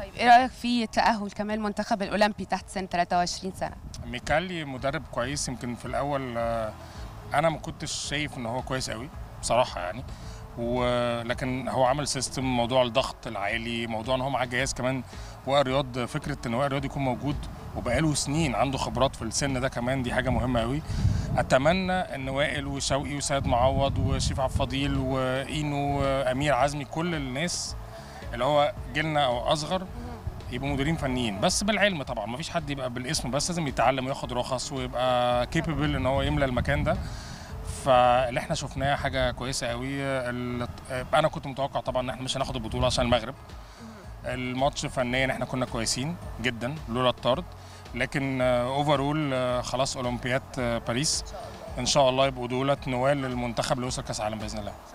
طيب ايه رايك في تاهل كمان المنتخب الاولمبي تحت سن 23 سنه ميكالي مدرب كويس يمكن في الاول آه، انا ما كنتش شايف ان هو كويس قوي بصراحه يعني ولكن هو عمل سيستم موضوع الضغط العالي موضوع ان هو معاه جهاز كمان وائل رياض فكره ان وائل رياض يكون موجود وبقاله سنين عنده خبرات في السن ده كمان دي حاجه مهمه قوي اتمنى ان وائل وشوقي وسيد معوض وشريف عبد الفضيل واينو وامير عزمي كل الناس اللي هو جيلنا او اصغر يبقوا مديرين فنيين بس بالعلم طبعا ما فيش حد يبقى بالاسم بس لازم يتعلم وياخد رخص ويبقى كيبل ان هو يملى المكان ده فاللي احنا شفناه حاجه كويسه قوي ال- انا كنت متوقع طبعا ان احنا مش هناخد البطوله عشان المغرب الماتش فنيا احنا كنا كويسين جدا لولا الطرد لكن اوفرول خلاص اولمبياد آه، باريس ان شاء الله يبقوا دولت نوال للمنتخب اللي وصل كاس عالم باذن الله